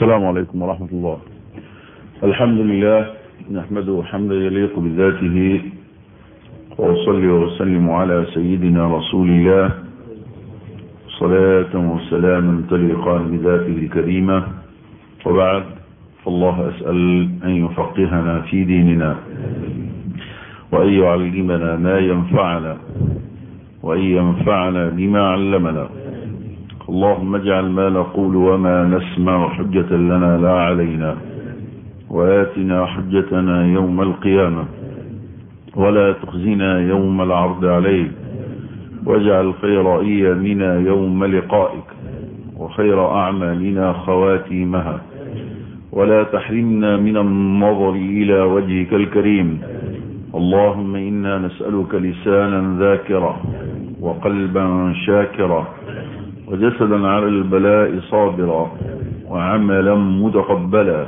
السلام عليكم ورحمة الله الحمد لله نحمده حمدا يليق بذاته وأصلي وسلم على سيدنا رسول الله صلاة وسلاما تليقان بذاته الكريمة وبعد فالله أسأل أن يفقهنا في ديننا وأن يعلمنا ما ينفعنا وأن ينفعنا بما علمنا اللهم اجعل ما نقول وما نسمع حجة لنا لا علينا وآتنا حجتنا يوم القيامة ولا تخزنا يوم العرض عليك واجعل خير أيامنا يوم لقائك وخير أعمالنا خواتيمها ولا تحرمنا من النظر إلى وجهك الكريم اللهم إنا نسألك لسانا ذاكرا وقلبا شاكرا وجسدا على البلاء صابرا وعملا متقبلا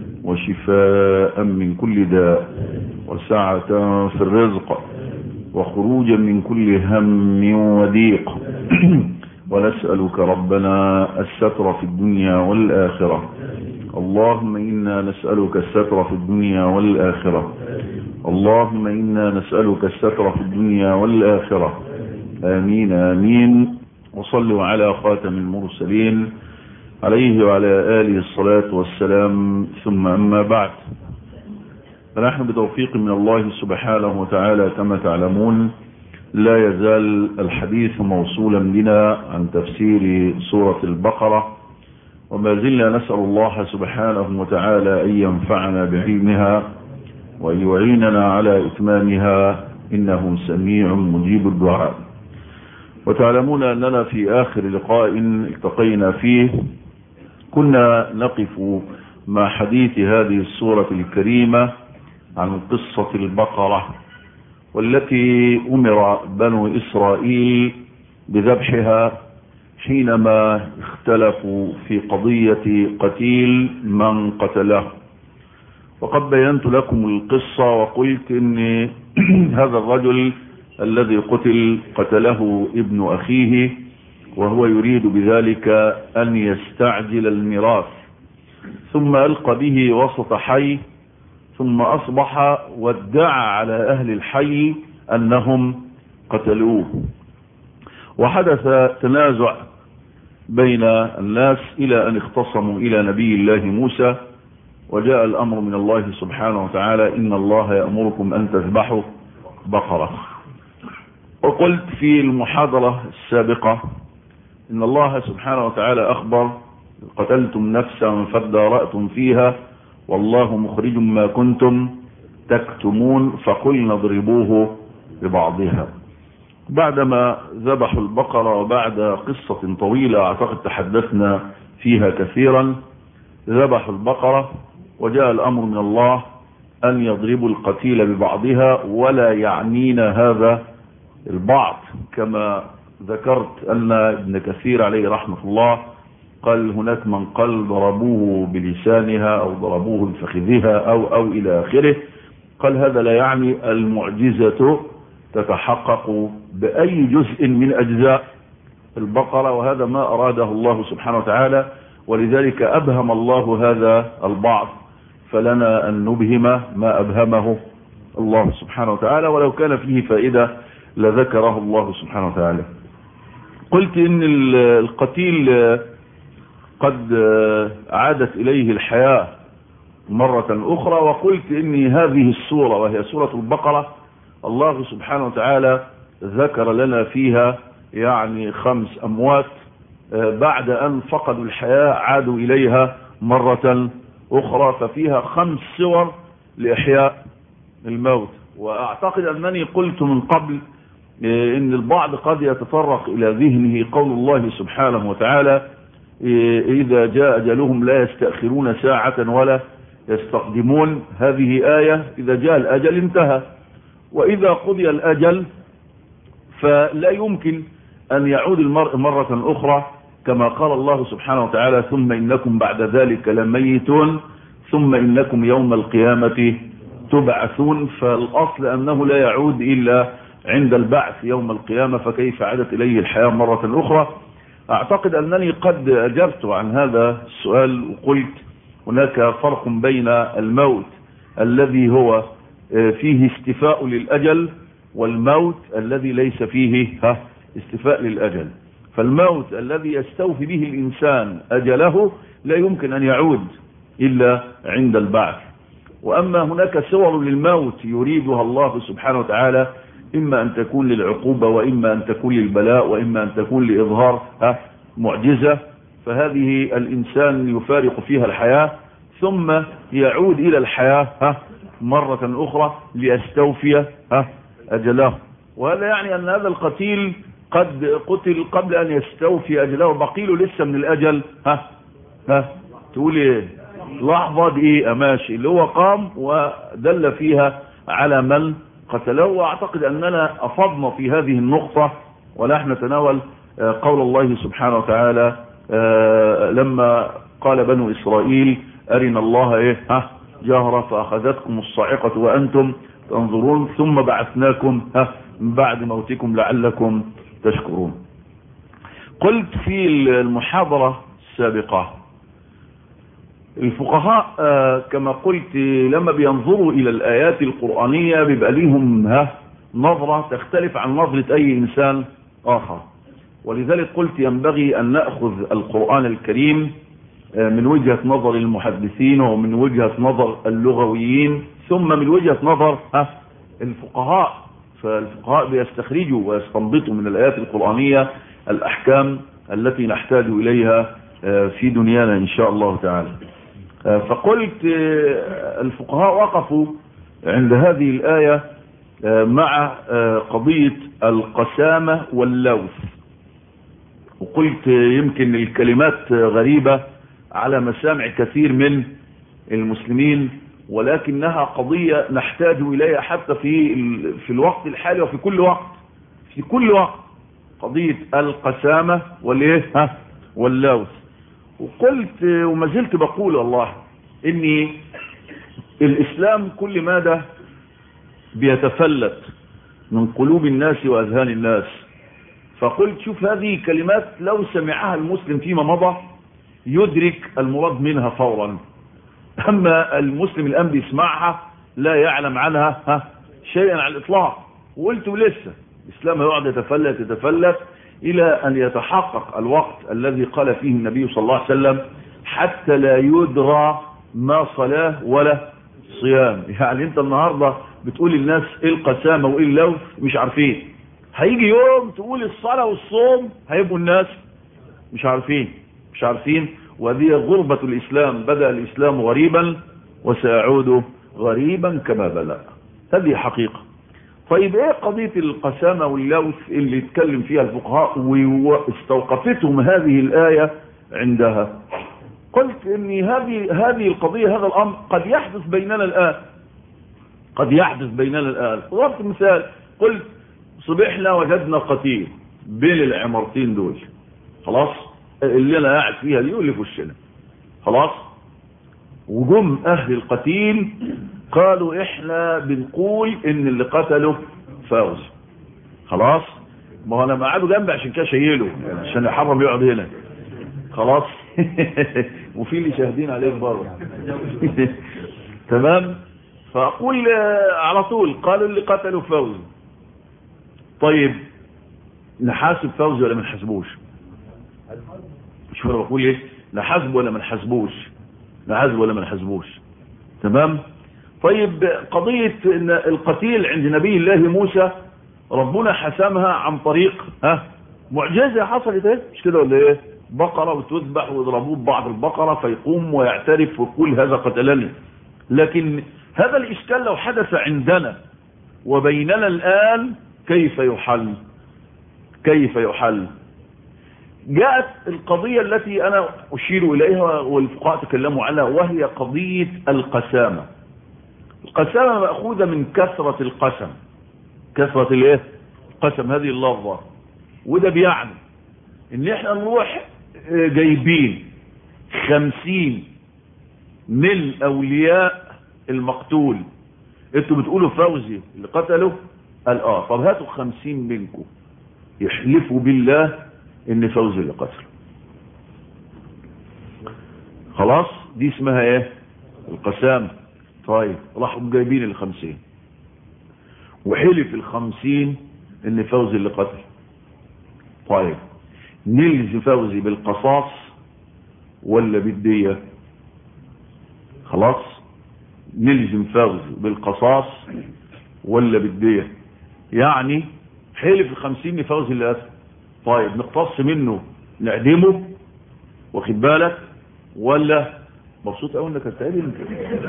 وشفاء من كل داء وسعة في الرزق وخروجا من كل هم وضيق ونسألك ربنا الستر في الدنيا والآخرة اللهم إنا نسألك الستر في الدنيا والآخرة اللهم إنا نسألك الستر في الدنيا والآخرة آمين آمين وصلوا على خاتم المرسلين عليه وعلى آله الصلاة والسلام ثم أما بعد فنحن بتوفيق من الله سبحانه وتعالى كما تعلمون لا يزال الحديث موصولا بنا عن تفسير سورة البقرة وما زلنا نسأل الله سبحانه وتعالى أن ينفعنا بعلمها وأن يعيننا على إتمامها إنه سميع مجيب الدعاء وتعلمون أننا في آخر لقاء التقينا فيه كنا نقف مع حديث هذه السورة الكريمة عن قصة البقرة والتي أمر بنو إسرائيل بذبحها حينما اختلفوا في قضية قتيل من قتله وقد بينت لكم القصة وقلت ان هذا الرجل الذي قتل قتله ابن أخيه وهو يريد بذلك أن يستعجل الميراث ثم ألقى به وسط حي ثم أصبح وادعى على أهل الحي أنهم قتلوه وحدث تنازع بين الناس إلى أن اختصموا إلى نبي الله موسى وجاء الأمر من الله سبحانه وتعالى إن الله يأمركم أن تذبحوا بقرة وقلت في المحاضرة السابقة إن الله سبحانه وتعالى أخبر قتلتم نفسا فادارأتم فيها والله مخرج ما كنتم تكتمون فقلنا اضربوه ببعضها بعدما ذبحوا البقرة وبعد قصة طويلة أعتقد تحدثنا فيها كثيرا ذبحوا البقرة وجاء الأمر من الله أن يضربوا القتيل ببعضها ولا يعنينا هذا البعض كما ذكرت أن ابن كثير عليه رحمة الله قال هناك من قال ضربوه بلسانها أو ضربوه بفخذها أو, أو إلى آخره قال هذا لا يعني المعجزة تتحقق بأي جزء من أجزاء البقرة وهذا ما أراده الله سبحانه وتعالى ولذلك أبهم الله هذا البعض فلنا أن نبهم ما أبهمه الله سبحانه وتعالى ولو كان فيه فائدة لذكره الله سبحانه وتعالى قلت إن القتيل قد عادت إليه الحياة مرة أخرى وقلت إن هذه السورة وهي سورة البقرة الله سبحانه وتعالى ذكر لنا فيها يعني خمس أموات بعد أن فقدوا الحياة عادوا إليها مرة أخرى ففيها خمس سور لإحياء الموت وأعتقد أنني قلت من قبل إن البعض قد يتطرق إلى ذهنه قول الله سبحانه وتعالى إذا جاء أجلهم لا يستأخرون ساعة ولا يستقدمون هذه آية إذا جاء الأجل انتهى وإذا قضي الأجل فلا يمكن أن يعود المرء مرة أخرى كما قال الله سبحانه وتعالى ثم إنكم بعد ذلك لميتون ثم إنكم يوم القيامة تبعثون فالأصل أنه لا يعود إلا عند البعث يوم القيامة فكيف عادت إليه الحياة مرة أخرى اعتقد انني قد اجبت عن هذا السؤال وقلت هناك فرق بين الموت الذي هو فيه استفاء للاجل والموت الذي ليس فيه ها استفاء للاجل فالموت الذي يستوفي به الانسان اجله لا يمكن ان يعود الا عند البعث واما هناك صور للموت يريدها الله سبحانه وتعالى اما ان تكون للعقوبة واما ان تكون للبلاء واما ان تكون لاظهار معجزة فهذه الانسان يفارق فيها الحياة ثم يعود الى الحياة مرة اخرى ليستوفي اجله وهذا يعني ان هذا القتيل قد قتل قبل ان يستوفي اجله بقيله لسه من الاجل ها ها تقول ايه لحظة دقيقة ماشي اللي هو قام ودل فيها على من قتله واعتقد اننا افضنا في هذه النقطة ونحن نتناول قول الله سبحانه وتعالى لما قال بنو اسرائيل ارنا الله ايه ها جهرة فاخذتكم الصاعقة وانتم تنظرون ثم بعثناكم ها من بعد موتكم لعلكم تشكرون قلت في المحاضرة السابقة الفقهاء كما قلت لما بينظروا الى الايات القرآنية بيبقى ليهم ها نظرة تختلف عن نظرة اي انسان اخر ولذلك قلت ينبغي ان نأخذ القرآن الكريم من وجهة نظر المحدثين ومن وجهة نظر اللغويين ثم من وجهة نظر ها الفقهاء فالفقهاء بيستخرجوا ويستنبطوا من الايات القرآنية الاحكام التي نحتاج اليها في دنيانا ان شاء الله تعالى فقلت الفقهاء وقفوا عند هذه الآية مع قضية القسامة واللوث وقلت يمكن الكلمات غريبة على مسامع كثير من المسلمين ولكنها قضية نحتاج إليها حتى في في الوقت الحالي وفي كل وقت في كل وقت قضية القسامة والايه ها واللوث وقلت وما زلت بقول والله اني الاسلام كل ماذا بيتفلت من قلوب الناس واذهان الناس فقلت شوف هذه كلمات لو سمعها المسلم فيما مضى يدرك المراد منها فورا اما المسلم الان بيسمعها لا يعلم عنها ها شيئا على الاطلاق وقلت لسه الاسلام هيقعد يتفلت يتفلت الى ان يتحقق الوقت الذي قال فيه النبي صلى الله عليه وسلم حتى لا يدرى ما صلاة ولا صيام يعني انت النهاردة بتقول للناس ايه القسامة وايه اللوث مش عارفين هيجي يوم تقول الصلاة والصوم هيبقوا الناس مش عارفين مش عارفين وهذه غربة الاسلام بدأ الاسلام غريبا وسيعود غريبا كما بدأ هذه حقيقة طيب ايه قضية القسامة واللوث اللي يتكلم فيها الفقهاء واستوقفتهم هذه الآية عندها قلت ان هذه هذه القضية هذا الامر قد يحدث بيننا الان قد يحدث بيننا الان ضربت مثال قلت صبحنا وجدنا قتيل بين العمارتين دول خلاص اللي انا قاعد فيها دي واللي في وشنا خلاص وجم اهل القتيل قالوا احنا بنقول ان اللي قتله فوز خلاص ما هو انا قعدوا جنبي عشان كده شايله عشان يحرم يقعد هنا خلاص وفي اللي شاهدين عليه بره تمام فاقول على طول قالوا اللي قتلوا فوز طيب نحاسب فوزي ولا ما نحاسبوش شوف انا بقول ايه نحاسبه ولا ما نحاسبوش نحاسبه ولا ما نحاسبوش تمام طيب قضية ان القتيل عند نبي الله موسى ربنا حسمها عن طريق ها معجزة حصلت ايه مش كده ولا ايه بقرة وتذبح ويضربوه ببعض البقرة فيقوم ويعترف ويقول هذا قتلني لكن هذا الإشكال لو حدث عندنا وبيننا الآن كيف يحل كيف يحل جاءت القضية التي أنا أشير إليها والفقهاء تكلموا عنها وهي قضية القسامة القسامة مأخوذة من كثرة القسم كثرة الايه القسم هذه اللفظة وده بيعني ان احنا نروح جايبين خمسين من اولياء المقتول انتوا بتقولوا فوزي اللي قتله قال اه طب هاتوا خمسين منكم يحلفوا بالله ان فوزي اللي قتل خلاص دي اسمها ايه القسام طيب راحوا جايبين الخمسين وحلف الخمسين ان فوزي اللي قتل طيب نلزم فوزي بالقصاص ولا بالدية خلاص نلزم فوزي بالقصاص ولا بالدية يعني حلف الخمسين لفوزي اللي قتل طيب نقتص منه نعدمه واخد بالك ولا مبسوط قوي انك هتقابل انت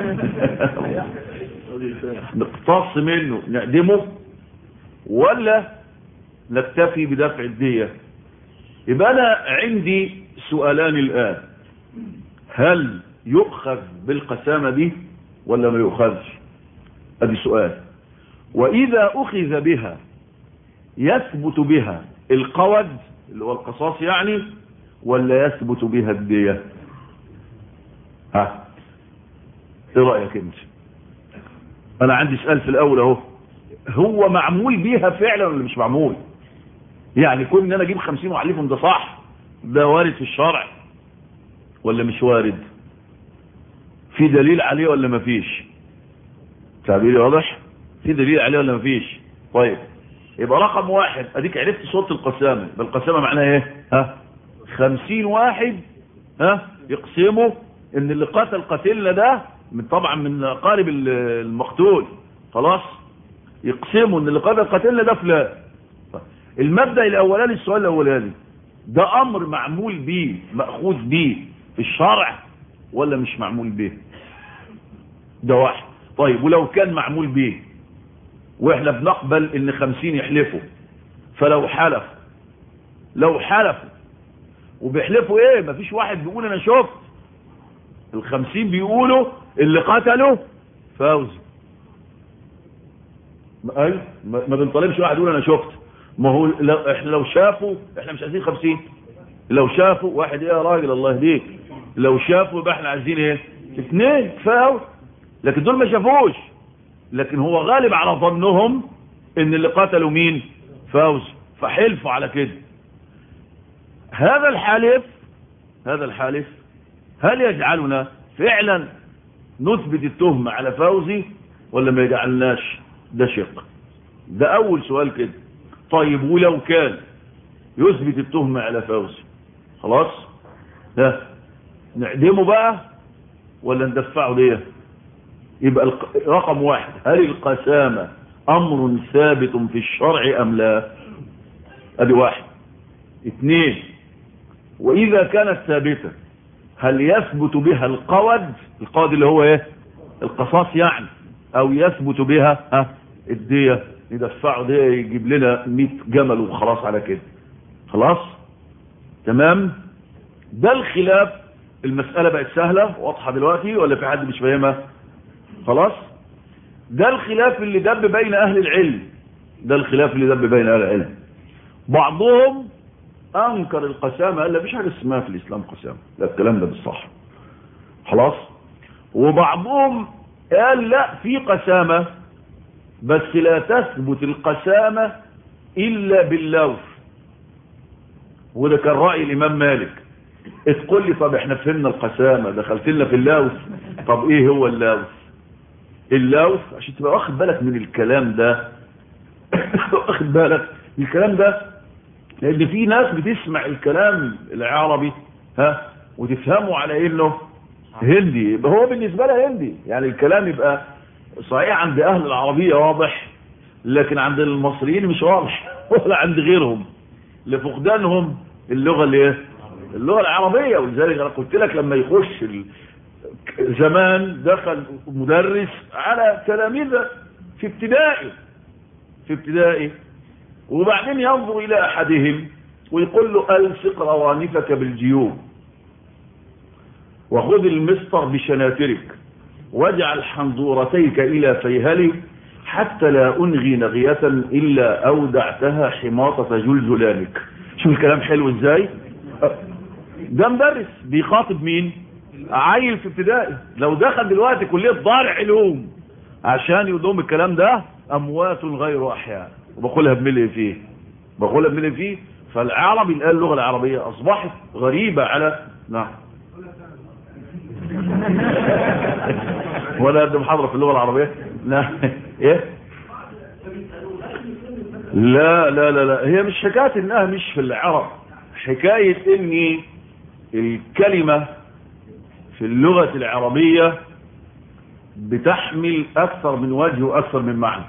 نقتص منه نعدمه ولا نكتفي بدفع الدية يبقى انا عندي سؤالان الان هل يؤخذ بالقسامة دي ولا ما يؤخذش ادي سؤال واذا اخذ بها يثبت بها القود اللي هو القصاص يعني ولا يثبت بها الدية ها ايه رأيك انت انا عندي سؤال في الاول اهو هو معمول بيها فعلا ولا مش معمول يعني كون ان انا اجيب خمسين واعلفهم ده صح ده وارد في الشرع ولا مش وارد في دليل عليه ولا مفيش تعبيري واضح في دليل عليه ولا مفيش طيب يبقى رقم واحد اديك عرفت صوت القسامة القسامة معناها ايه ها خمسين واحد ها يقسموا ان اللي قتل قتلنا ده من طبعا من قارب المقتول خلاص يقسموا ان اللي قتل قتلنا ده فلان المبدأ الاولاني السؤال الاولاني ده امر معمول بيه مأخوذ بيه في الشرع ولا مش معمول بيه ده واحد طيب ولو كان معمول بيه واحنا بنقبل ان خمسين يحلفوا فلو حلف لو حلفوا وبيحلفوا ايه مفيش واحد بيقول انا شفت الخمسين بيقولوا اللي قتلوا فوزي اي ما بنطالبش واحد يقول انا شفت ما هو لو احنا لو شافوا احنا مش عايزين خمسين لو شافوا واحد ايه يا راجل الله يهديك لو شافوا يبقى احنا عايزين ايه اثنين كفايه لكن دول ما شافوش لكن هو غالب على ظنهم ان اللي قتلوا مين فوز فحلفوا على كده هذا الحالف هذا الحالف هل يجعلنا فعلا نثبت التهمة على فوزي ولا ما يجعلناش ده شق ده اول سؤال كده طيب ولو كان يثبت التهمة على فوزي خلاص ها نعدمه بقى ولا ندفعه ليه يبقى رقم واحد هل القسامة امر ثابت في الشرع ام لا ادي واحد اثنين واذا كانت ثابتة هل يثبت بها القود القود اللي هو ايه القصاص يعني او يثبت بها ها الدية ندفعه دية يجيب لنا 100 جمل وخلاص على كده خلاص تمام ده الخلاف المسألة بقت سهلة واضحة دلوقتي ولا في حد مش فاهمها خلاص ده الخلاف اللي دب بين اهل العلم ده الخلاف اللي دب بين اهل العلم بعضهم انكر القسامة قال لا فيش حاجة اسمها في الاسلام قسامة لا الكلام ده بالصح خلاص وبعضهم قال لا في قسامة بس لا تثبت القسامة الا باللوث وده كان رأي الامام مالك تقول لي طب احنا فهمنا القسامة دخلت لنا في اللوث طب ايه هو اللوث اللوث عشان تبقى واخد بالك من الكلام ده واخد بالك من الكلام ده لان في ناس بتسمع الكلام العربي ها وتفهمه على انه هندي يبقى هو بالنسبة لها هندي يعني الكلام يبقى صحيح عند اهل العربية واضح لكن عند المصريين مش واضح ولا عند غيرهم لفقدانهم اللغة اللي ايه اللغة العربية ولذلك انا قلت لك لما يخش زمان دخل مدرس على تلاميذه في ابتدائي في ابتدائي وبعدين ينظر الى احدهم ويقول له الصق روانفك بالجيوب وخذ المسطر بشناترك واجعل حنظورتيك الى فيهلك حتى لا انغي نغية الا اودعتها حماطة جلجلانك شوف الكلام حلو ازاي ده مدرس بيخاطب مين عيل في ابتدائي لو دخل دلوقتي كلية ضارع علوم عشان يقولهم الكلام ده اموات غير احياء وبقولها بملي فيه بقولها بملي فيه فالعربي الآن اللغة العربية أصبحت غريبة على نعم ولا قد محاضرة في اللغة العربية لا ايه لا لا لا لا هي مش حكاية انها مش في العرب حكاية ان الكلمة في اللغة العربية بتحمل اكثر من وجه واكثر من معنى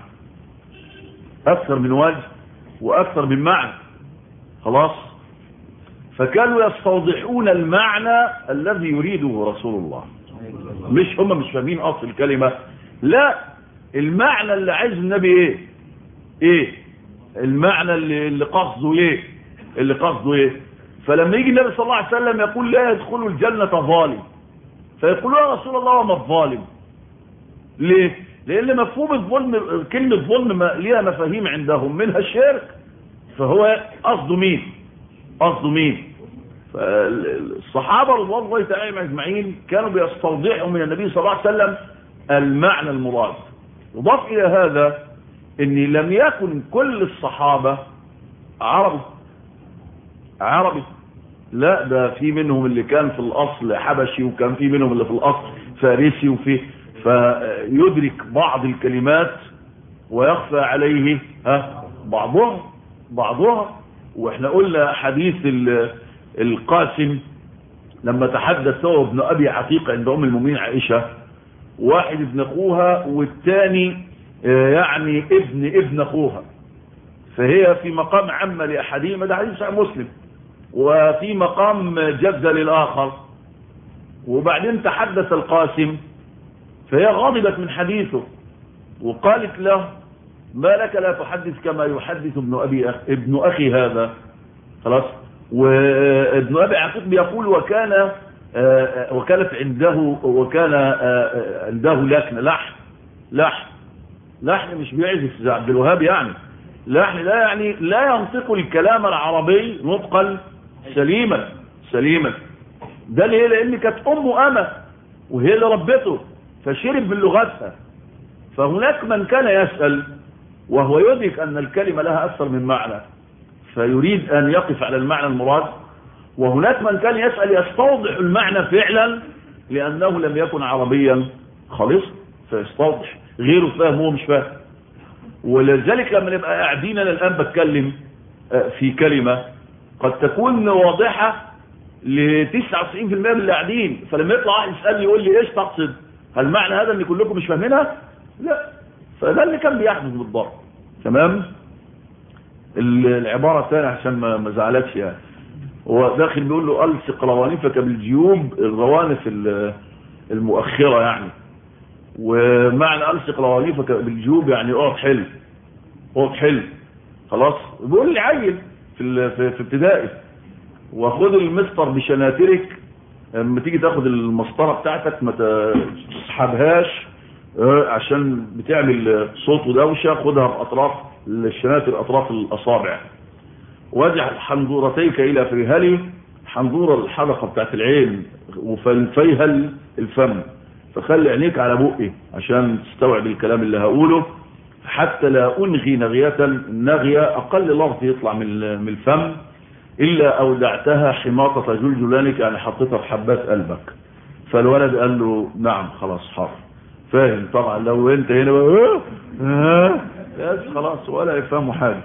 اكثر من وجه واكثر من معنى خلاص فكانوا يستوضحون المعنى الذي يريده رسول الله مش هم مش فاهمين اصل الكلمة لا المعنى اللي عايز النبي ايه ايه المعنى اللي, اللي قصده ايه اللي قصده ايه فلما يجي النبي صلى الله عليه وسلم يقول لا يدخل الجنة ظالم فيقول يا رسول الله وما الظالم ليه لان مفهوم الظلم كلمة ظلم ليها مفاهيم عندهم منها الشرك فهو قصده مين قصده مين فالصحابة رضوان الله تعالى اجمعين كانوا بيستوضحوا من النبي صلى الله عليه وسلم المعنى المراد يضاف الى هذا ان لم يكن كل الصحابة عربي عربي لا ده في منهم اللي كان في الاصل حبشي وكان في منهم اللي في الاصل فارسي وفي فيدرك بعض الكلمات ويخفى عليه ها بعضها بعضها واحنا قلنا حديث القاسم لما تحدث هو ابن ابي عتيق عند ام المؤمنين عائشة واحد ابن اخوها والثاني يعني ابن ابن اخوها فهي في مقام عمة لاحدهما ده حديث صحيح مسلم وفي مقام جزة للاخر وبعدين تحدث القاسم فهي غضبت من حديثه وقالت له ما لك لا تحدث كما يحدث ابن أبي أخ ابن أخي هذا خلاص وابن أبي عقيق بيقول وكان وكانت عنده وكان عنده لكن لحن لحن لحن مش بيعزف زي عبد الوهاب يعني لحن لا يعني لا ينطق الكلام العربي نطقا سليما سليما ده ليه لان كانت امه امه وهي اللي ربته فشرب من لغتها فهناك من كان يسأل وهو يدرك أن الكلمة لها أكثر من معنى فيريد أن يقف على المعنى المراد وهناك من كان يسأل يستوضح المعنى فعلا لأنه لم يكن عربيا خالص فيستوضح غيره فاهم هو مش فاهم ولذلك لما نبقى قاعدين أنا الآن بتكلم في كلمة قد تكون واضحة ل 99% من اللي قاعدين فلما يطلع واحد يسألني يقول لي ايش تقصد هل معنى هذا ان كلكم مش فاهمينها لا فده اللي كان بيحدث بالضبط تمام العبارة الثانية عشان ما زعلتش يعني هو داخل بيقول له ألصق روانفك بالجيوب الروانف المؤخرة يعني ومعنى ألصق روانفك بالجيوب يعني اقعد حلو اقعد حلو خلاص بيقول لي عيل في في ابتدائي وخد المسطر بشناترك لما تيجي تاخد المسطرة بتاعتك ما تسحبهاش عشان بتعمل صوت ودوشة خدها بأطراف الشناتر أطراف الأصابع واجعل حنظورتيك إلى فرهلي حنظور الحلقة بتاعت العين وفيها الفم فخلي عينيك على بقي عشان تستوعب الكلام اللي هقوله حتى لا أنغي نغية نغية أقل لفظ يطلع من الفم إلا أودعتها حماطة جلجلانك يعني حطيتها في حبات قلبك فالولد قال له نعم خلاص حاضر فاهم طبعا لو انت هنا بقى ها بس خلاص ولا يفهموا حاجة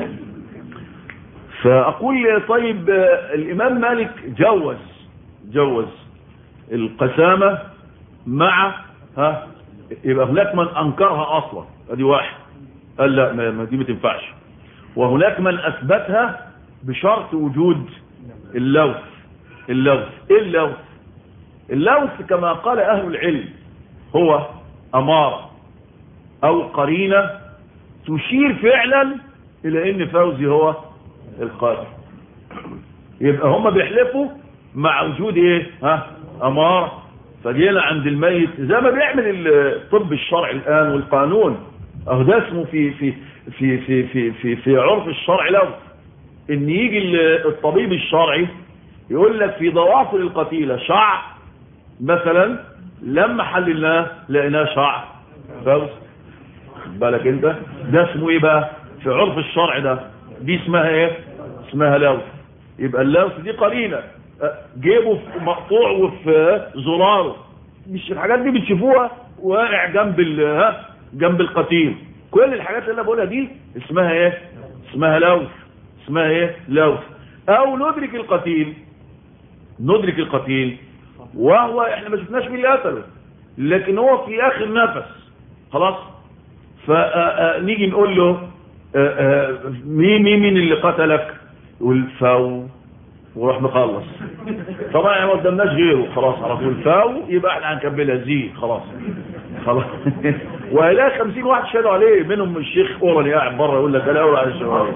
فأقول طيب الإمام مالك جوز جوز القسامة مع ها يبقى هناك من أنكرها أصلا ادي واحد قال لا ما دي ما تنفعش وهناك من أثبتها بشرط وجود اللوث اللوث ايه اللوث اللوث كما قال اهل العلم هو امارة او قرينة تشير فعلا الى ان فوزي هو القاتل يبقى هم بيحلفوا مع وجود ايه ها امارة فجينا عند الميت زي ما بيعمل الطب الشرعي الان والقانون اهو ده اسمه في في في في في في, في عرف الشرع لوث ان يجي الطبيب الشرعي يقول لك في ضوافر القتيلة شعر مثلا لما حللناه لقيناه شعر فوز بالك انت ده اسمه ايه بقى في عرف الشرع ده دي اسمها ايه اسمها لوث يبقى اللوث دي قرينة أه، جيبه في مقطوع وفي زراره مش الحاجات دي بتشوفوها واقع جنب ال- ها جنب القتيل كل الحاجات اللي انا بقولها دي اسمها ايه اسمها لوث اسمها ايه لوث او ندرك القتيل ندرك القتيل وهو احنا ما شفناش مين اللي قتله لكن هو في اخر نفس خلاص فنيجي نقول له آه، آه، مين مين مين اللي قتلك يقول فاو وراح مخلص طبعا احنا ما قدامناش غيره خلاص على طول فاو يبقى احنا هنكملها زي خلاص خلاص وهلاقي 50 واحد شهدوا عليه منهم الشيخ اوراني قاعد بره يقول لك انا اول على الشباب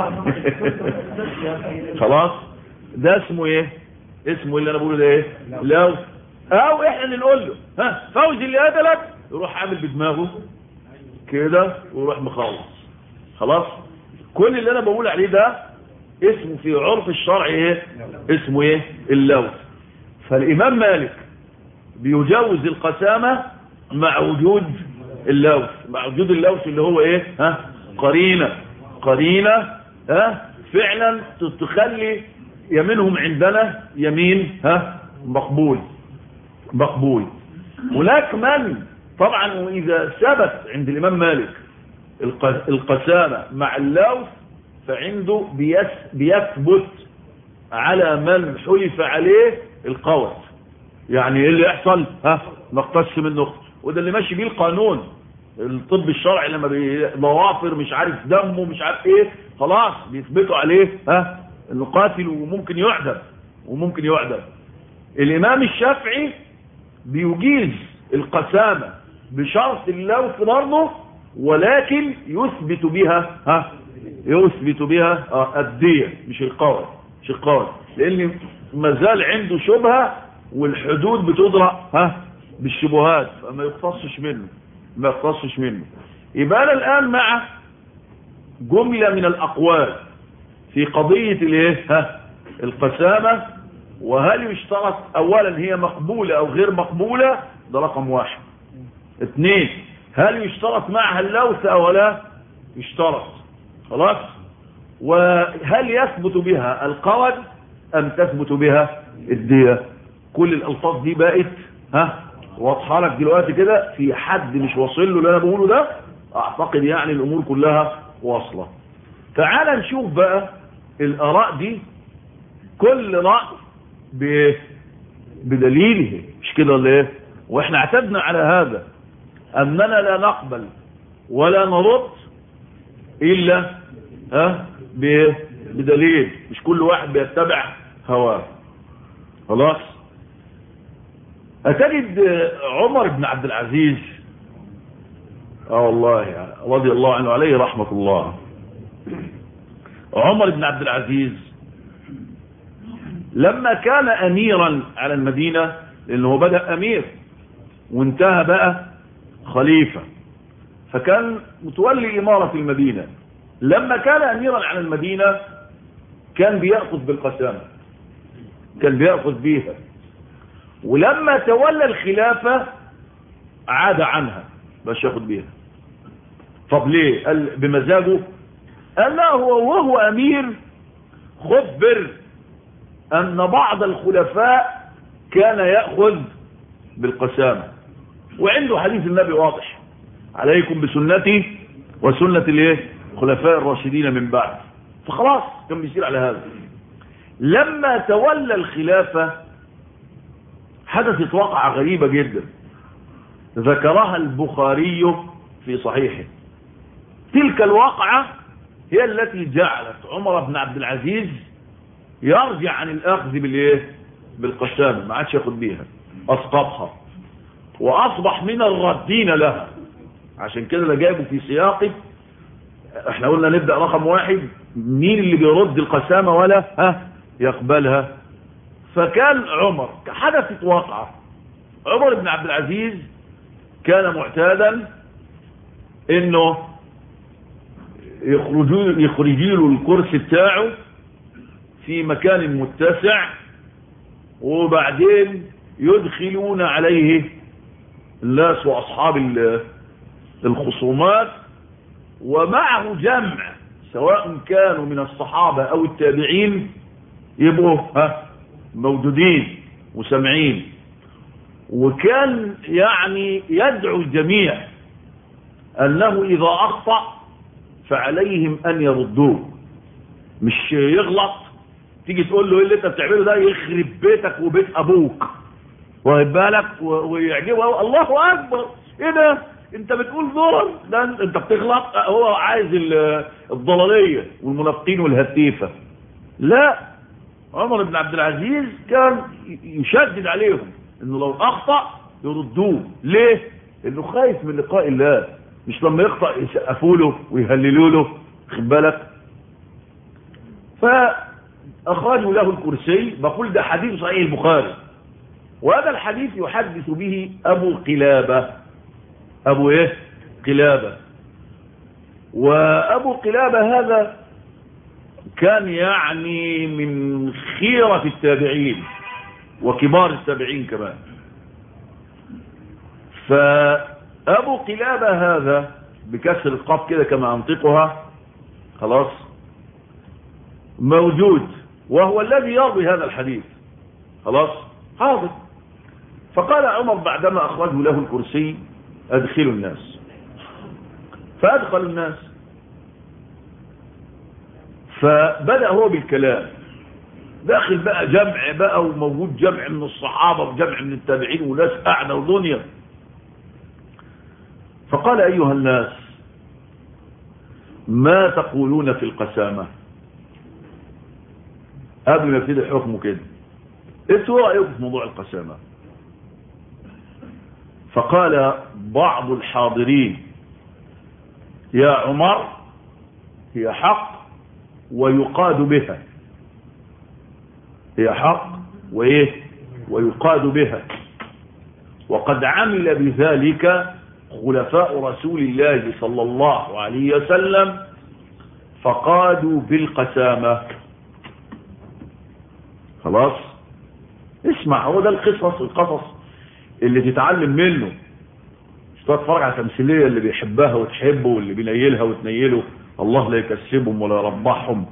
خلاص ده اسمه ايه اسمه اللي انا بقوله ده ايه لو او احنا اللي نقول له ها فوزي اللي قتلك يروح عامل بدماغه كده ويروح مخلص خلاص كل اللي انا بقول عليه ده اسمه في عرف الشرع ايه اسمه ايه اللوث فالامام مالك بيجوز القسامة مع وجود اللوث مع وجود اللوث اللي هو ايه ها قرينة قرينة ها فعلا تخلي يمينهم عندنا يمين ها مقبول مقبول هناك من طبعا واذا ثبت عند الامام مالك الق- القسامة مع اللوث فعنده بيس- بيثبت على من حلف عليه القول يعني ايه اللي يحصل ها نقتص من نقطة وده اللي ماشي بيه القانون الطب الشرعي لما ضوافر مش عارف دمه مش عارف ايه خلاص بيثبتوا عليه ها انه قاتل وممكن يعدم وممكن يعدم الامام الشافعي بيجيز القسامة بشرط اللوث برضه ولكن يثبت بها ها يثبت بها آه، الدية مش القول مش القول لان ما زال عنده شبهة والحدود بتضرع ها بالشبهات فما يقتصش منه ما يقتصش منه يبقى انا الان مع جملة من الاقوال في قضية الايه ها القسامة وهل يشترط اولا هي مقبولة او غير مقبولة ده رقم واحد اثنين هل يشترط معها اللوث او لا يشترط خلاص وهل يثبت بها القول ام تثبت بها الدية كل الالفاظ دي بقت ها واضحه لك دلوقتي كده في حد مش واصل له اللي انا بقوله ده اعتقد يعني الامور كلها واصله تعال نشوف بقى الاراء دي كل راي بايه بدليله مش كده ولا ايه واحنا اعتدنا على هذا اننا لا نقبل ولا نرد الا ها بايه بدليل مش كل واحد بيتبع هواه خلاص أتجد عمر بن عبد العزيز اه والله يعني رضي الله عنه عليه رحمة الله عمر بن عبد العزيز لما كان أميرا على المدينة لأنه بدأ أمير وانتهى بقى خليفة فكان متولي إمارة المدينة لما كان أميرا على المدينة كان بيأخذ بالقسامة كان بيأخذ بيها ولما تولى الخلافة عاد عنها باش ياخد بيها طب ليه قال بمزاجه قال لا هو وهو امير خبر ان بعض الخلفاء كان يأخذ بالقسامة وعنده حديث النبي واضح عليكم بسنتي وسنة الايه خلفاء الراشدين من بعد فخلاص كان بيصير على هذا لما تولى الخلافة حدثت واقعة غريبة جدا ذكرها البخاري في صحيحه تلك الواقعة هي التي جعلت عمر بن عبد العزيز يرجع عن الأخذ بالايه بالقسامة ما عادش ياخد بيها أسقطها وأصبح من الردين لها عشان كده ده جايبه في سياقه احنا قلنا نبدأ رقم واحد مين اللي بيرد القسامة ولا ها يقبلها فكان عمر حدثت واقعة عمر بن عبد العزيز كان معتادا انه يخرجوا يخرجوا له الكرسي بتاعه في مكان متسع وبعدين يدخلون عليه الناس واصحاب الخصومات ومعه جمع سواء كانوا من الصحابة او التابعين يبقوا ها موجودين وسامعين وكان يعني يدعو الجميع انه اذا اخطأ فعليهم ان يردوه مش يغلط تيجي تقول له ايه اللي انت بتعمله ده يخرب بيتك وبيت ابوك واخد بالك ويعجبه الله اكبر ايه ده انت بتقول ضرر ده انت بتغلط هو عايز الضلاليه والمنافقين والهتيفه لا عمر بن عبد العزيز كان يشدد عليهم انه لو اخطا يردوه ليه انه خايف من لقاء الله مش لما يخطا يسقفوا له ويهللوا له خد بالك فاخرجوا له الكرسي بقول ده حديث صحيح البخاري وهذا الحديث يحدث به ابو قلابه ابو ايه قلابه وابو قلابه هذا كان يعني من خيرة التابعين وكبار التابعين كمان فأبو قلابة هذا بكسر القاف كده كما أنطقها خلاص موجود وهو الذي يروي هذا الحديث خلاص حاضر فقال عمر بعدما أخرجه له الكرسي أدخلوا الناس فأدخل الناس فبدأ هو بالكلام داخل بقى جمع بقى وموجود جمع من الصحابة وجمع من التابعين وناس قاعدة ودنيا فقال أيها الناس ما تقولون في القسامة قبل ما يبتدي حكمه كده انتوا رأيكم في موضوع القسامة فقال بعض الحاضرين يا عمر هي حق ويقاد بها هي حق وايه ويقاد بها وقد عمل بذلك خلفاء رسول الله صلى الله عليه وسلم فقادوا بالقسامة خلاص اسمع هو ده القصص القصص اللي تتعلم منه مش تتفرج على تمثيلية اللي بيحبها وتحبه واللي بينيلها وتنيله الله لا يكسبهم ولا يربحهم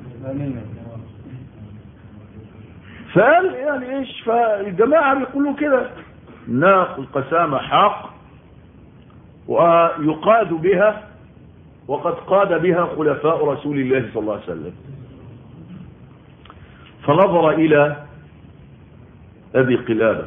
فقال يعني ايش فالجماعة بيقولوا كده ناق القسامة حق ويقاد بها وقد قاد بها خلفاء رسول الله صلى الله عليه وسلم فنظر إلى أبي قلابة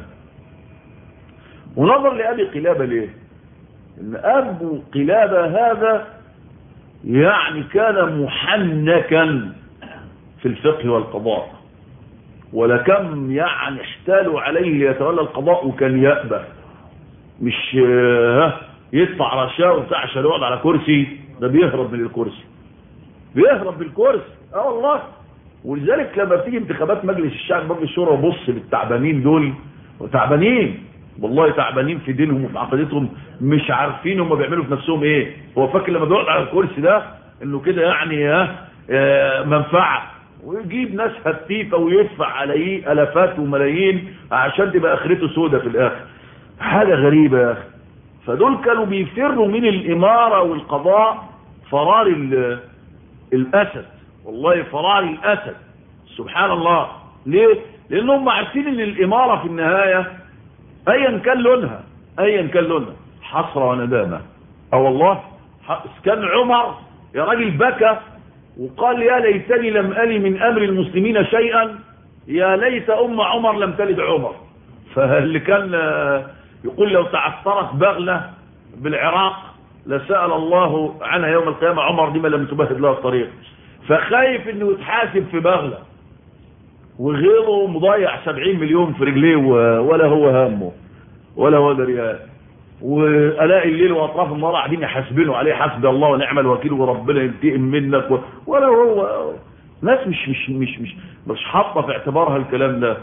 ونظر لأبي قلابة ليه إن أبو قلابة هذا يعني كان محنكا في الفقه والقضاء ولكم يعني احتالوا عليه ليتولى القضاء وكان يأبى مش يدفع رشاوى بتاع عشان يقعد على كرسي ده بيهرب من الكرسي بيهرب بالكرسي اه والله ولذلك لما بتيجي انتخابات مجلس الشعب مجلس الشورى وبص للتعبانين دول وتعبانين والله تعبانين في دينهم وفي عقيدتهم مش عارفين هم بيعملوا في نفسهم ايه هو فاكر لما بيقعد على الكرسي ده انه كده يعني اه منفعه ويجيب ناس هتيفه ويدفع عليه الافات وملايين عشان تبقى اخرته سودة في الاخر حاجه غريبه يا اخي فدول كانوا بيفروا من الاماره والقضاء فرار الاسد والله فرار الاسد سبحان الله ليه لانهم عارفين ان الاماره في النهايه ايا كان لونها ايا كان لونها حسره وندامه اه والله كان عمر يا راجل بكى وقال يا ليتني لم ألي من أمر المسلمين شيئا يا ليت أم عمر لم تلد عمر فاللي كان يقول لو تعثرت بغلة بالعراق لسأل الله عنها يوم القيامة عمر لما لم تبهد لها الطريق فخايف انه يتحاسب في بغلة وغيره مضيع سبعين مليون في رجليه ولا هو همه ولا هو دريان والاقي الليل واطراف النهار قاعدين يحاسبينه عليه حسبي الله ونعم الوكيل وربنا ينتقم منك و... ولا هو ناس مش مش مش مش مش حاطه في اعتبارها الكلام ده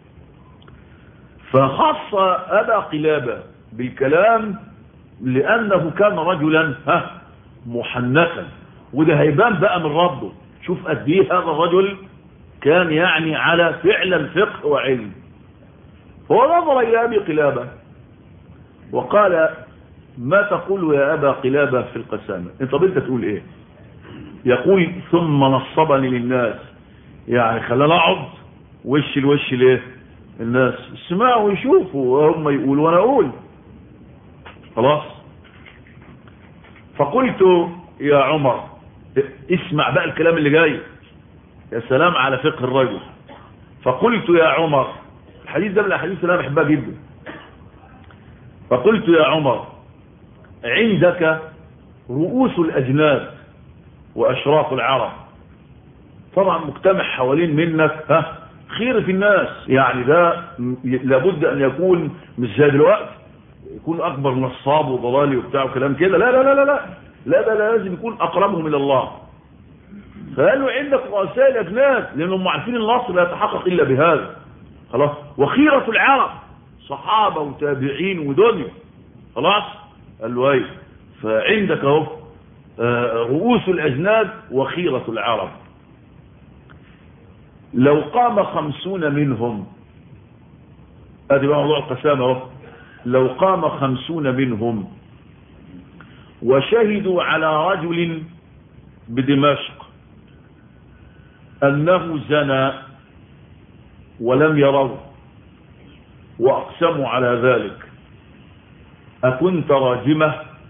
فخص ابا قلابه بالكلام لانه كان رجلا ها محنكا وده هيبان بقى من رده شوف قد ايه هذا الرجل كان يعني على فعلا فقه وعلم هو نظر الى ابي قلابه وقال ما تقول يا أبا قلابة في القسامة انت طب انت تقول ايه يقول ثم نصبني للناس يعني خلاني اقعد وش الوش ليه الناس اسمعوا ويشوفوا هم يقولوا وانا اقول خلاص فقلت يا عمر اسمع بقى الكلام اللي جاي يا سلام على فقه الرجل فقلت يا عمر الحديث ده من الاحاديث اللي انا بحبها جدا فقلت يا عمر عندك رؤوس الاجناد واشراف العرب طبعا مجتمع حوالين منك ها خير في الناس يعني ده لابد ان يكون مش زي دلوقتي يكون اكبر نصاب وضلالي وبتاع وكلام كده لا لا لا لا لا لا ده لازم يكون اقربهم الى الله فقالوا عندك رؤساء الاجناد لانهم عارفين النصر لا يتحقق الا بهذا خلاص وخيرة العرب صحابة وتابعين ودنيا خلاص قال له ايه فعندك اهو رؤوس الاجناد وخيرة العرب لو قام خمسون منهم ادي بقى موضوع القسامة اهو لو قام خمسون منهم وشهدوا على رجل بدمشق أنه زنى ولم يروا وأقسموا على ذلك أكنت راجمة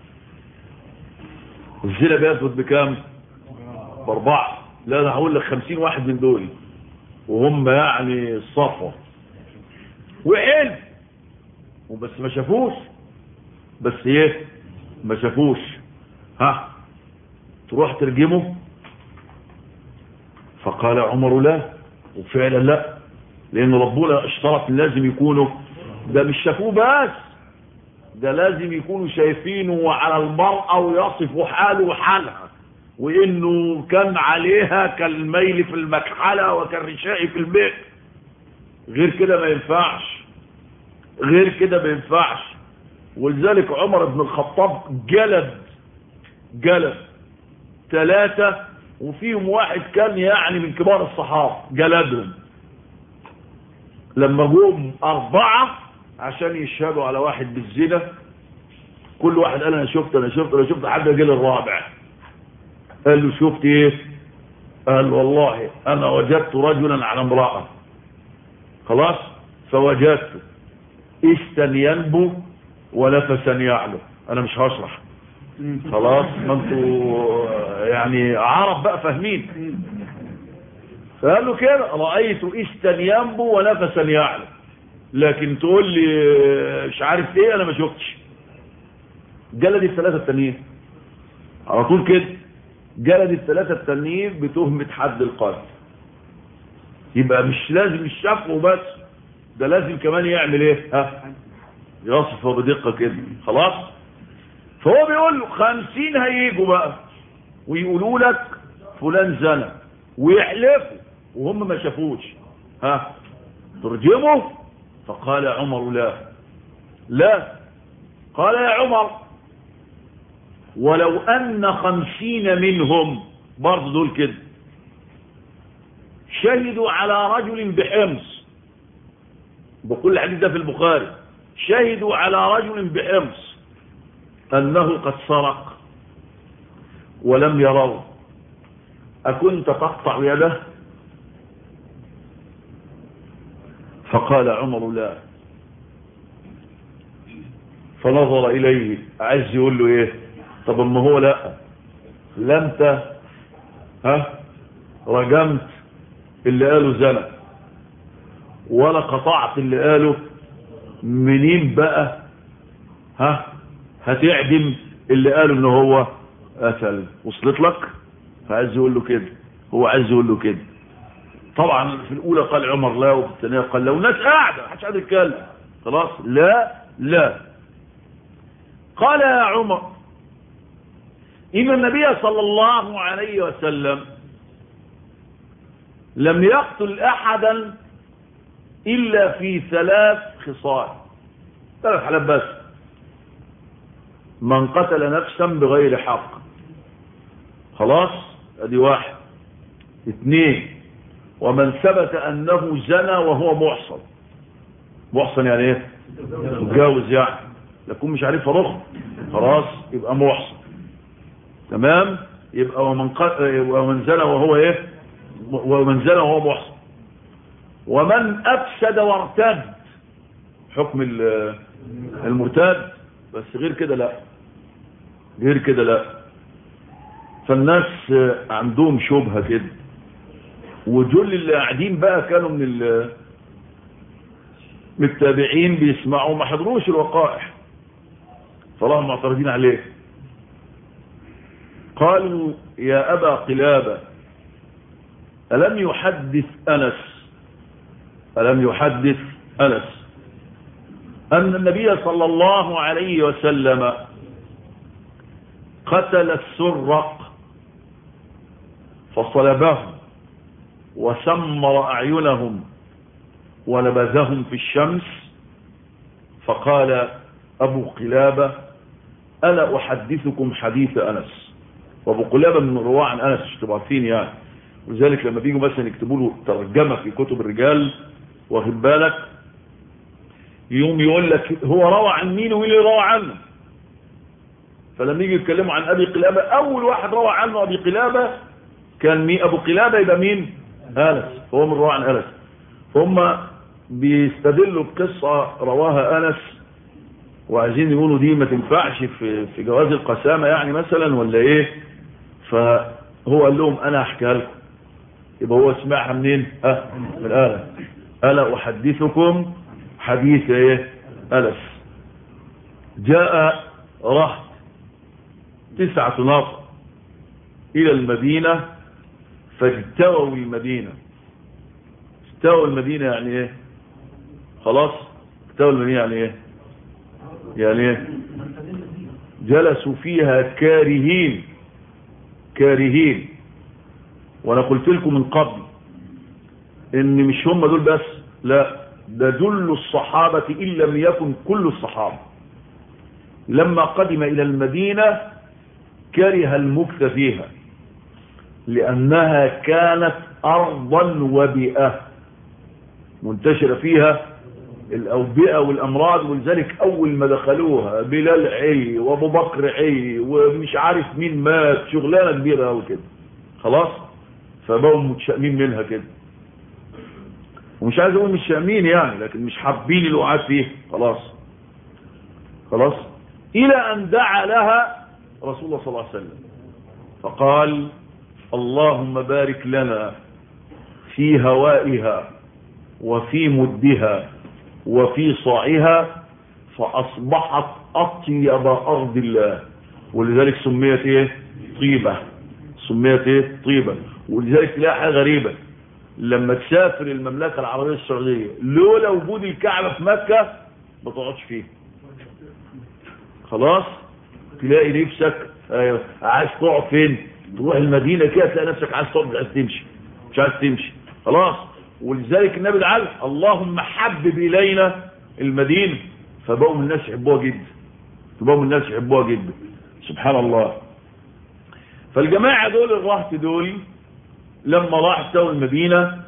الزنا بيثبت بكام باربعة لا انا هقول لك خمسين واحد من دول وهم يعني الصفوة وعلم وبس ما شافوش بس ايه ما شافوش ها تروح ترجمه فقال عمر لا وفعلا لا لان ربنا اشترط لازم يكونوا ده مش شافوه بس ده لازم يكونوا شايفينه على المرأة ويصفوا حاله وحالها وانه كان عليها كالميل في المكحلة وكالرشاء في البيت غير كده ما ينفعش غير كده ما ينفعش ولذلك عمر بن الخطاب جلد جلد ثلاثة وفيهم واحد كان يعني من كبار الصحابة جلدهم لما جم أربعة عشان يشهدوا على واحد بالزنا كل واحد قال أنا شفت أنا شفت أنا شفت حد جيل الرابع قال له شفت إيه قال والله أنا وجدت رجلا على امرأة خلاص فوجدته إشتا ينبو ونفسا يعلو أنا مش هشرح خلاص ما انتوا يعني عرب بقى فاهمين فقال له كده رأيت إشتا ينبو ونفسا يعلو لكن تقول لي مش عارف ايه انا ما شفتش جلد الثلاثة التانيين على طول كده جلد الثلاثة التانيين بتهمة حد القتل يبقى مش لازم الشفق وبس ده لازم كمان يعمل ايه ها يصفه بدقة كده خلاص فهو بيقول له خمسين هيجوا بقى ويقولوا لك فلان زنى ويحلفوا وهم ما شافوش ها ترجمه فقال عمر لا لا قال يا عمر ولو أن خمسين منهم برضه دول كده شهدوا على رجل بحمص بكل حديث ده في البخاري شهدوا على رجل بحمص أنه قد سرق ولم يروا أكنت تقطع يده فقال عمر لا فنظر إليه عايز يقول له إيه طب ما هو لا لا انت ها رجمت اللي قاله زنى ولا قطعت اللي قاله منين بقى ها هتعدم اللي قاله ان هو قتل وصلت لك فعايز يقول له كده هو عايز يقول له كده طبعا في الاولى قال عمر لا وفي الثانيه قال لا والناس قاعده محدش قاعد يتكلم خلاص لا لا قال يا عمر ان النبي صلى الله عليه وسلم لم يقتل احدا الا في ثلاث خصال ثلاث حالات بس من قتل نفسا بغير حق خلاص ادي واحد اثنين ومن ثبت انه زنى وهو محصن محصن يعني ايه متجاوز يعني لكن مش عارف رخ خلاص يبقى محصن تمام يبقى ومن, ق... ومن زنى وهو ايه ومن زنى وهو محصن ومن افسد وارتد حكم المرتد بس غير كده لا غير كده لا فالناس عندهم شبهة كده ودول اللي قاعدين بقى كانوا من ال من التابعين بيسمعوا ما حضروش الوقائع فراهم معترضين عليه قالوا يا أبا قلابة ألم يحدث أنس ألم يحدث أنس أن النبي صلى الله عليه وسلم قتل السرق فصلبهم وسمر أعينهم ونبذهم في الشمس فقال أبو قلابة ألا أحدثكم حديث أنس وأبو قلابة من رواه عن أنس مش تبقى عارفين يعني ولذلك لما بيجوا مثلا يكتبوا له ترجمة في كتب الرجال واخد بالك يوم يقول لك هو روى عن مين ومين اللي روى عنه فلما يجي يتكلموا عن أبي قلابة أول واحد روى عنه أبي قلابة كان مين أبو قلابة يبقى مين أنس هو من روى عن أنس فهم بيستدلوا بقصة رواها أنس وعايزين يقولوا دي ما تنفعش في في جواز القسامة يعني مثلا ولا ايه فهو قال لهم انا احكيها لكم يبقى هو سمعها منين اه من الآلة ألا أحدثكم حديث ايه ألس جاء رهط تسعة نفر إلى المدينة فاجتووا المدينة استووا المدينة يعني ايه خلاص استووا المدينة يعني ايه يعني ايه جلسوا فيها كارهين كارهين وانا قلت لكم من قبل ان مش هم دول بس لا ده جل الصحابة ان لم يكن كل الصحابة لما قدم الى المدينة كره المكث فيها لانها كانت ارضا وبيئة منتشرة فيها الأوبئة والأمراض ولذلك أول ما دخلوها بلال عي وأبو بكر عي ومش عارف مين مات شغلانة كبيرة أوي كده خلاص فبقوا متشائمين منها كده ومش عايز أقول مش شائمين يعني لكن مش حابين الوعاد فيه خلاص خلاص إلى أن دعا لها رسول الله صلى الله عليه وسلم فقال اللهم بارك لنا في هوائها وفي مدها وفي صاعها فأصبحت أطيب أرض الله ولذلك سميت إيه طيبة سميت إيه طيبة ولذلك تلاقي حاجة غريبة لما تسافر المملكة العربية السعودية لولا وجود الكعبة في مكة ما تقعدش فيه خلاص تلاقي نفسك ايوه عايز تقعد فين تروح المدينة كده تلاقي نفسك عايز تقعد مش عايز تمشي مش عايز تمشي خلاص ولذلك النبي قال اللهم حبب إلينا المدينة فبقوا من الناس يحبوها جدا فبقوا من الناس يحبوها جدا سبحان الله فالجماعة دول الرهط دول لما راحوا المدينة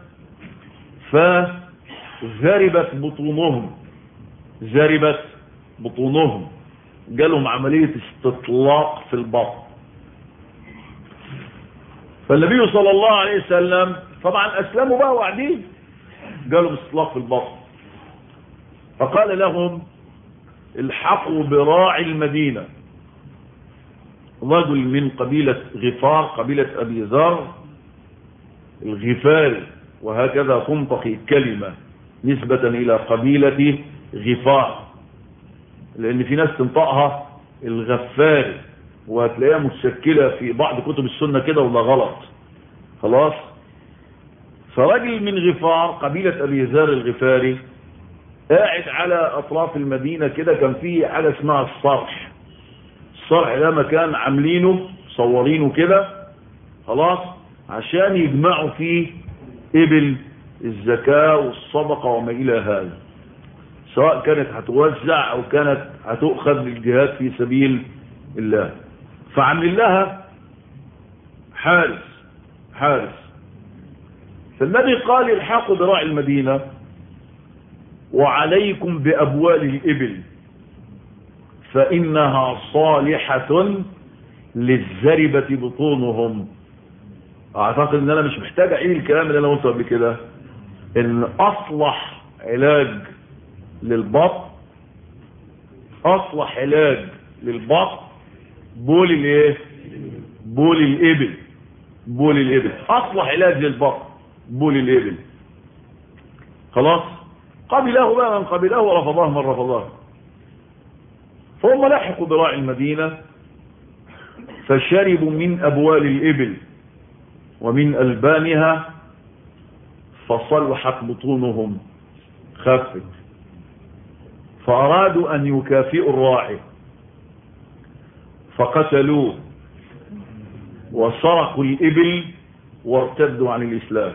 فزربت بطونهم زربت بطونهم جالهم عملية استطلاق في البطن فالنبي صلى الله عليه وسلم طبعا اسلموا بقى وقاعدين قالوا باستطلاق في البطن فقال لهم الحقوا براعي المدينة رجل من قبيلة غفار قبيلة أبي ذر الغفار وهكذا تنطق الكلمة نسبة إلى قبيلة غفار لأن في ناس تنطقها الغفار وهتلاقيها متشكلة في بعض كتب السنة كده وده غلط خلاص فرجل من غفار قبيلة أبي ذر الغفاري قاعد على أطراف المدينة كده كان فيه حاجة اسمها الصرح الصرح ده مكان عاملينه صورينه كده خلاص عشان يجمعوا فيه إبل الزكاة والصدقة وما إلى هذا سواء كانت هتوزع أو كانت هتؤخذ للجهاد في سبيل الله فعمل لها حارس حارس فالنبي قال الحقوا براعي المدينة وعليكم بأبوال الإبل فإنها صالحة للزربة بطونهم اعتقد ان انا مش محتاج اعيد الكلام اللي انا قلته قبل كده ان اصلح علاج للبطن اصلح علاج للبطن بول الايه بول الابل بول الابل اصلح علاج للبطن بول الابل خلاص قبله بقى من قبله ورفضاه من رفضاه فهم لحقوا براعي المدينة فشربوا من أبوال الإبل ومن ألبانها فصلحت بطونهم خفت فأرادوا أن يكافئوا الراعي فقتلوه وسرقوا الإبل وارتدوا عن الإسلام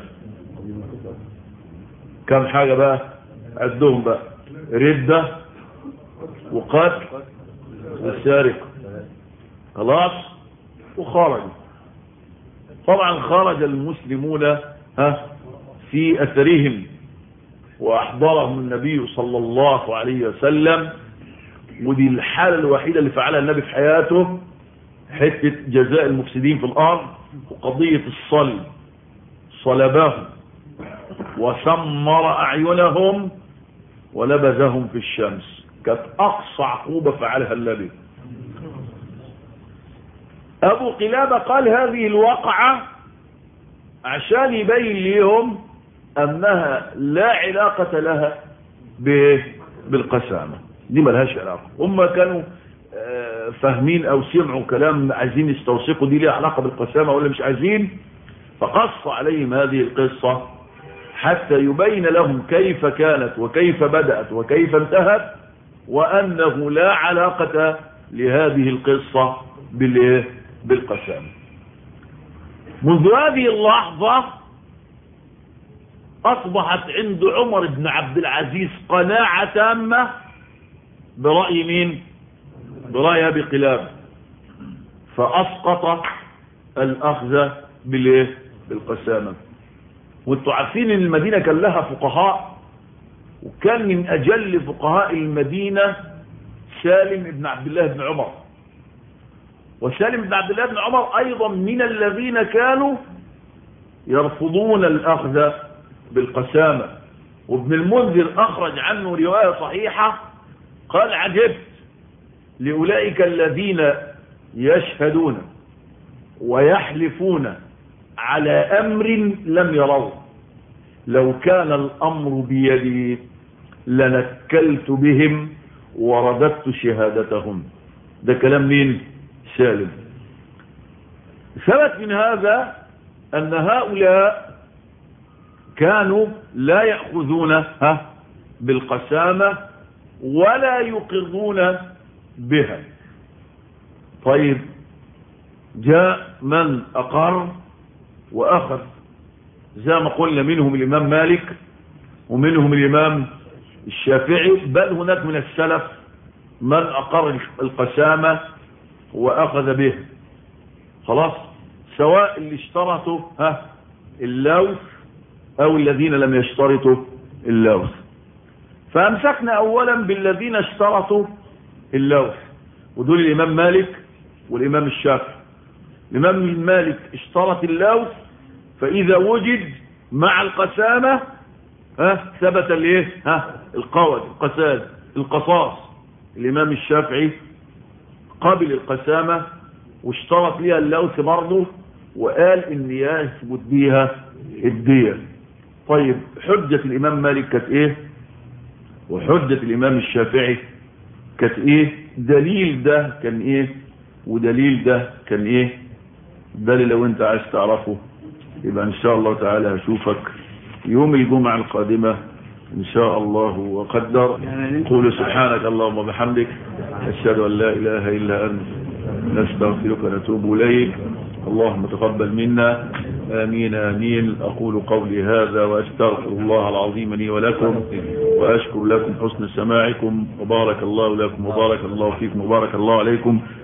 كم حاجة بقى عدهم بقى ردة وقتل والسارق خلاص وخرجوا طبعا خرج المسلمون ها في أثرهم وأحضرهم النبي صلى الله عليه وسلم ودي الحالة الوحيدة اللي فعلها النبي في حياته حتة جزاء المفسدين في الأرض وقضية الصلب صلبهم وسمر أعينهم ولبزهم في الشمس كانت أقصى عقوبة فعلها النبي أبو قلابة قال هذه الواقعة عشان يبين لهم أنها لا علاقة لها بالقسامة دي ملهاش علاقة هم كانوا فاهمين أو سمعوا كلام عايزين يستوثقوا دي ليها علاقة بالقسامة ولا مش عايزين فقص عليهم هذه القصة حتى يبين لهم كيف كانت وكيف بدأت وكيف انتهت وأنه لا علاقة لهذه القصة بالايه بالقسام منذ هذه اللحظة أصبحت عند عمر بن عبد العزيز قناعة تامة برأي مين برأي أبي قلاب فأسقط الأخذ بالايه بالقسامة وانتوا عارفين ان المدينة كان لها فقهاء وكان من أجل فقهاء المدينة سالم بن عبد الله بن عمر وسالم بن عبد الله بن عمر أيضا من الذين كانوا يرفضون الأخذ بالقسامة وابن المنذر أخرج عنه رواية صحيحة قال عجبت لأولئك الذين يشهدون ويحلفون على أمر لم يروه لو كان الأمر بيدي لنكلت بهم ورددت شهادتهم ده كلام مين سالم ثبت من هذا أن هؤلاء كانوا لا يأخذون ها بالقسامة ولا يقرون بها طيب جاء من أقر وأخذ زي ما قلنا منهم الإمام مالك ومنهم الإمام الشافعي بل هناك من السلف من أقر القسامة وأخذ به خلاص سواء اللي اشترطوا ها اللوث أو الذين لم يشترطوا اللوث فأمسكنا أولا بالذين اشترطوا اللوث ودول الإمام مالك والإمام الشافعي الإمام مالك اشترط اللوث فإذا وجد مع القسامة ها ثبت الايه ها القود القساد القصاص الإمام الشافعي قبل القسامة واشترط ليها اللوث برضه وقال ان يثبت بيها الدية طيب حجة الإمام مالك كانت ايه وحجة الإمام الشافعي كانت ايه دليل ده كان ايه ودليل ده كان ايه ده اللي لو انت عايز تعرفه يبقى ان شاء الله تعالى هشوفك يوم الجمعة القادمة ان شاء الله وقدر قول سبحانك اللهم وبحمدك اشهد ان لا اله الا انت نستغفرك ونتوب اليك اللهم تقبل منا آمين آمين أقول قولي هذا وأستغفر الله العظيم لي ولكم وأشكر لكم حسن سماعكم وبارك الله لكم وبارك الله فيكم وبارك الله عليكم